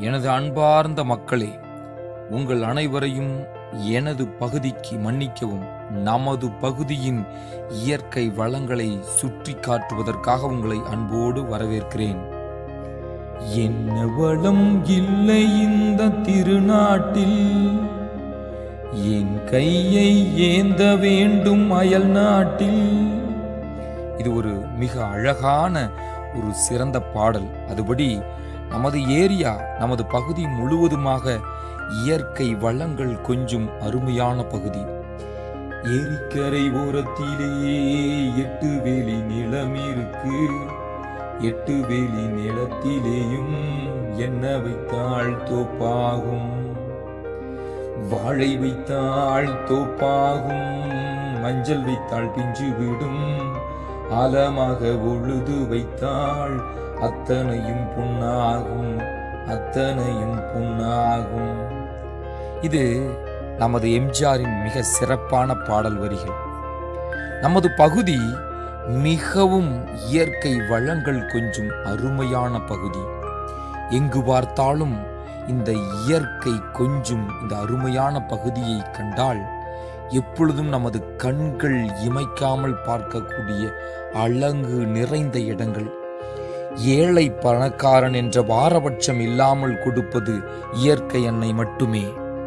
எனது அன்பார்ந்த மக்களே உங்கள் அனைவரையும் எனது பகுதிக்கு மன்னிக்கவும் நமது பகுதியின் இயற்கை வளங்களை சுற்றி காட்டுவதற்காக உங்களை அன்போடு வரவேற்கிறேன் என்ன வளம் இல்லை இந்த திருநாட்டில் என் கையை ஏந்த வேண்டும் அயல் நாட்டில் இது ஒரு மிக அழகான ஒரு சிறந்த பாடல் அதுபடி நமது ஏரியா நமது பகுதி முழுவதுமாக இயற்கை வளங்கள் கொஞ்சம் அருமையான பகுதி ஏரிக்கரை ஓரத்திலே எட்டு வேலி நிலம் இருக்கு எட்டு வேலி நிலத்திலேயும் என்ன வைத்தாள் தோப்பாகும் வாழை வைத்தாள் தோப்பாகும் மஞ்சள் வைத்தாள் பிஞ்சு விடும் ஆலமாக உழுது வைத்தாள் அத்தனையும் புண்ணாகும் அத்தனையும் புண்ணாகும் இது நமது எம்ஜிஆரின் மிக சிறப்பான பாடல் வரிகள் நமது பகுதி மிகவும் இயற்கை வளங்கள் கொஞ்சம் அருமையான பகுதி எங்கு பார்த்தாலும் இந்த இயற்கை கொஞ்சம் இந்த அருமையான பகுதியை கண்டால் எப்பொழுதும் நமது கண்கள் இமைக்காமல் பார்க்கக்கூடிய அழகு நிறைந்த இடங்கள் ஏழை பணக்காரன் என்ற பாரபட்சம் இல்லாமல் கொடுப்பது இயற்கை அன்னை மட்டுமே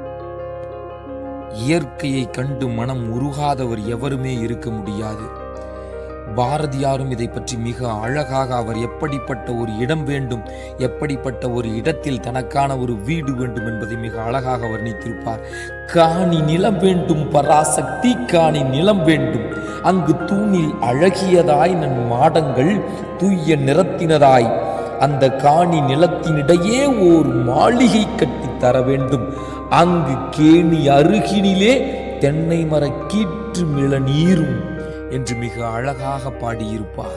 இயற்கையை கண்டு மனம் உருகாதவர் எவருமே இருக்க முடியாது பாரதியாரும் இதை பற்றி மிக அழகாக அவர் எப்படிப்பட்ட ஒரு இடம் வேண்டும் எப்படிப்பட்ட ஒரு இடத்தில் தனக்கான ஒரு வீடு வேண்டும் என்பதை மிக அழகாக வர்ணித்திருப்பார் காணி நிலம் வேண்டும் பராசக்தி காணி நிலம் வேண்டும் அங்கு தூணில் அழகியதாய் நன் மாடங்கள் தூய நிறத்தினதாய் அந்த காணி நிலத்தினிடையே ஓர் மாளிகை கட்டி தர வேண்டும் அங்கு கேணி அருகினிலே தென்னை மர கீற்று மிள நீரும் என்று மிக அழகாக பாடியிருப்பார்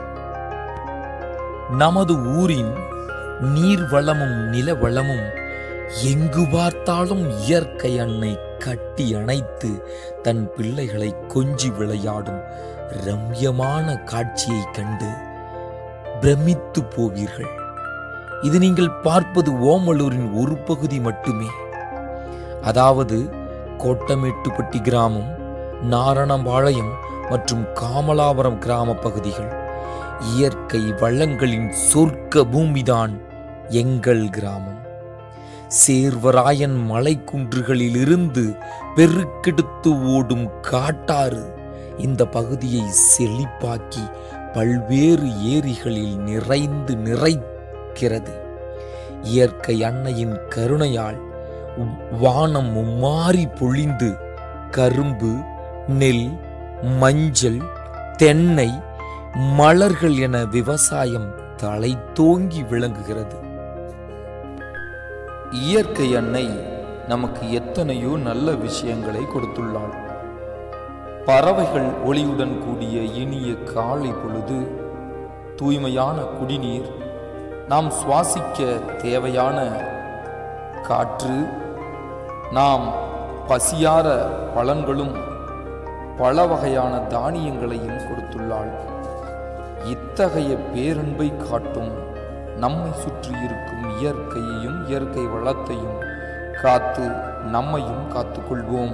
நமது ஊரின் நீர் வளமும் நில வளமும் எங்கு பார்த்தாலும் இயற்கை அன்னை கட்டி அணைத்து தன் பிள்ளைகளை கொஞ்சி விளையாடும் ரம்யமான காட்சியை கண்டு பிரமித்து போவீர்கள் இது நீங்கள் பார்ப்பது ஓமலூரின் ஒரு பகுதி மட்டுமே அதாவது கோட்டமேட்டுப்பட்டி கிராமம் நாரணம்பாளையம் மற்றும் காமலாபுரம் கிராம பகுதிகள் இயற்கை வளங்களின் சொர்க்க பூமிதான் எங்கள் கிராமம் சேர்வராயன் மலைக்குன்றுகளிலிருந்து பெருக்கெடுத்து ஓடும் காட்டாறு இந்த பகுதியை செழிப்பாக்கி பல்வேறு ஏரிகளில் நிறைந்து நிறைக்கிறது இயற்கை அன்னையின் கருணையால் வானம் மும்மாறி பொழிந்து கரும்பு நெல் மஞ்சள் தென்னை மலர்கள் என விவசாயம் தலை தோங்கி விளங்குகிறது இயற்கை அன்னை நமக்கு எத்தனையோ நல்ல விஷயங்களை கொடுத்துள்ளாள் பறவைகள் ஒளியுடன் கூடிய இனிய காலை பொழுது தூய்மையான குடிநீர் நாம் சுவாசிக்க தேவையான காற்று நாம் பசியார பலன்களும் பல வகையான தானியங்களையும் கொடுத்துள்ளாள் இத்தகைய பேரன்பை காட்டும் நம்மை சுற்றி இருக்கும் இயற்கையையும் இயற்கை வளத்தையும் காத்து நம்மையும் காத்துக்கொள்வோம்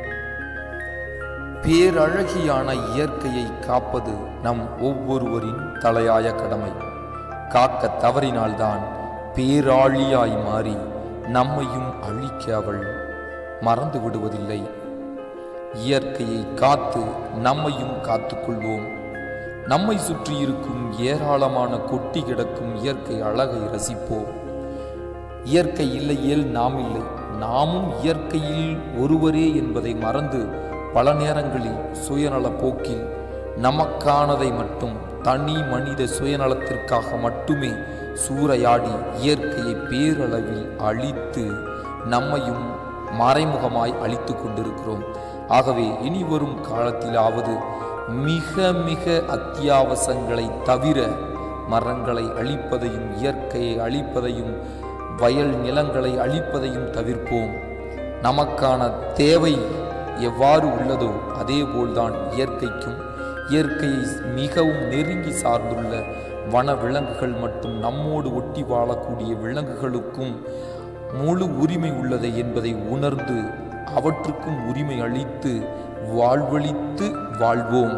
பேரழகியான இயற்கையை காப்பது நம் ஒவ்வொருவரின் தலையாய கடமை காக்க தவறினால்தான் பேராழியாய் மாறி நம்மையும் அழிக்க அவள் மறந்து விடுவதில்லை இயற்கையை காத்து நம்மையும் காத்துக்கொள்வோம் நம்மை சுற்றி இருக்கும் ஏராளமான கொட்டி கிடக்கும் இயற்கை அழகை ரசிப்போம் இயற்கை இல்லையேல் நாம் இல்லை நாமும் இயற்கையில் ஒருவரே என்பதை மறந்து பல நேரங்களில் சுயநல போக்கில் நமக்கானதை மட்டும் தனி மனித சுயநலத்திற்காக மட்டுமே சூறையாடி இயற்கையை பேரளவில் அழித்து நம்மையும் மறைமுகமாய் அழித்து கொண்டிருக்கிறோம் ஆகவே இனி வரும் காலத்திலாவது மிக மிக அத்தியாவசங்களை தவிர மரங்களை அழிப்பதையும் இயற்கையை அழிப்பதையும் வயல் நிலங்களை அழிப்பதையும் தவிர்ப்போம் நமக்கான தேவை எவ்வாறு உள்ளதோ அதேபோல்தான் இயற்கைக்கும் இயற்கையை மிகவும் நெருங்கி சார்ந்துள்ள வன விலங்குகள் மற்றும் நம்மோடு ஒட்டி வாழக்கூடிய விலங்குகளுக்கும் முழு உரிமை உள்ளது என்பதை உணர்ந்து அவற்றுக்கும் உரிமை அளித்து வாழ்வழித்து வாழ்வோம்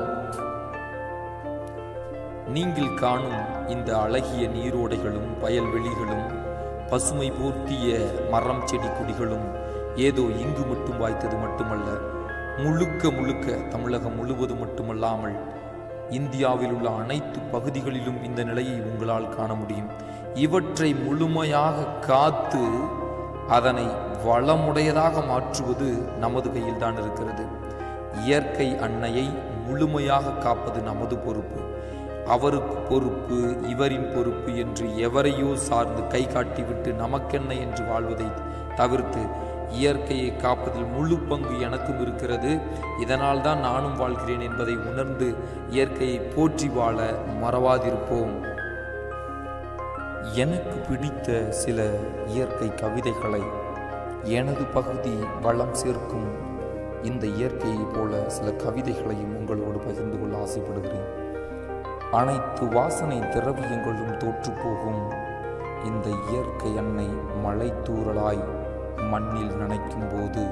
நீங்கள் காணும் இந்த அழகிய நீரோடைகளும் வயல்வெளிகளும் பசுமை போர்த்திய மரம் செடி கொடிகளும் ஏதோ இங்கு மட்டும் வாய்த்தது மட்டுமல்ல முழுக்க முழுக்க தமிழகம் முழுவதும் மட்டுமல்லாமல் இந்தியாவில் உள்ள அனைத்து பகுதிகளிலும் இந்த நிலையை உங்களால் காண முடியும் இவற்றை முழுமையாக காத்து அதனை வளமுடையதாக மாற்றுவது நமது கையில் தான் இருக்கிறது இயற்கை அன்னையை முழுமையாக காப்பது நமது பொறுப்பு அவருக்கு பொறுப்பு இவரின் பொறுப்பு என்று எவரையோ சார்ந்து கை காட்டிவிட்டு நமக்கென்ன என்று வாழ்வதை தவிர்த்து இயற்கையை காப்பதில் முழு பங்கு எனக்கும் இருக்கிறது இதனால் தான் நானும் வாழ்கிறேன் என்பதை உணர்ந்து இயற்கையை போற்றி வாழ மறவாதிருப்போம் எனக்கு பிடித்த சில இயற்கை கவிதைகளை எனது பகுதி வளம் சேர்க்கும் இந்த இயற்கையைப் போல சில கவிதைகளையும் உங்களோடு பகிர்ந்து கொள்ள ஆசைப்படுகிறேன் அனைத்து வாசனை திரவியங்களும் தோற்றுப்போகும் இந்த இயற்கை அன்னை மலைத்தூறலாய் மண்ணில் நனைக்கும் போது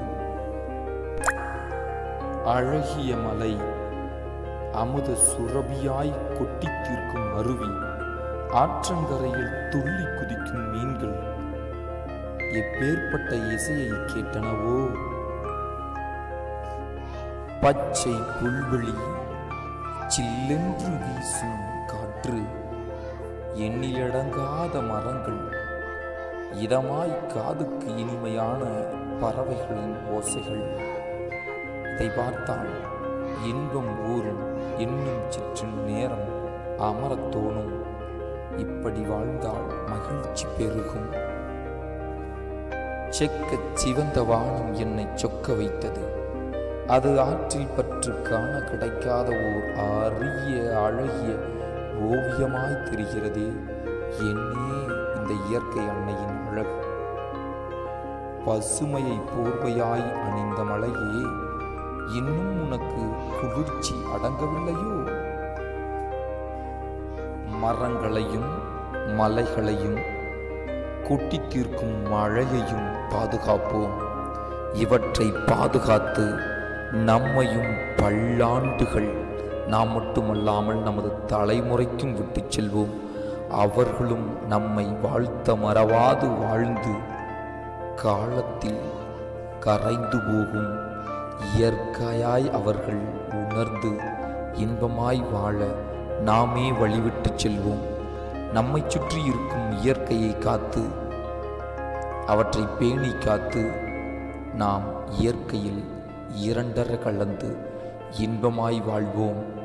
அழகிய மலை அமுத சுரபியாய் கொட்டி தீர்க்கும் அருவி ஆற்றங்கரையில் துள்ளி குதிக்கும் மீன்கள் எப்பேற்பட்ட இசையை கேட்டனவோ பச்சை புல்வெளி சில்லென்று வீசும் காற்று எண்ணிலடங்காத மரங்கள் இதமாய் காதுக்கு இனிமையான பறவைகளின் ஓசைகள் இதை பார்த்தால் இன்பம் ஊறும் இன்னும் சிற்றின் நேரம் அமரத் தோணும் இப்படி வாழ்ந்தால் மகிழ்ச்சி பெருகும் செக்கச் சிவந்த வானம் என்னை சொக்க வைத்தது அது ஆற்றில் பற்று காண கிடைக்காத ஓர் அரிய அழகிய ஓவியமாய் தெரிகிறதே என்னே இந்த இயற்கை அன்னையின் அழகு பசுமையை போர்வையாய் அணிந்த மலையே இன்னும் உனக்கு குளிர்ச்சி அடங்கவில்லையோ மரங்களையும் மலைகளையும் கொட்டி தீர்க்கும் மழையையும் பாதுகாப்போம் இவற்றை பாதுகாத்து நம்மையும் பல்லாண்டுகள் நாம் மட்டுமல்லாமல் நமது தலைமுறைக்கும் விட்டுச் செல்வோம் அவர்களும் நம்மை வாழ்த்த மறவாது வாழ்ந்து காலத்தில் கரைந்து போகும் இயற்கையாய் அவர்கள் உணர்ந்து இன்பமாய் வாழ நாமே வழிவிட்டுச் செல்வோம் நம்மை சுற்றி இருக்கும் இயற்கையை காத்து அவற்றை பேணி காத்து நாம் இயற்கையில் இரண்டர கலந்து இன்பமாய் வாழ்வோம்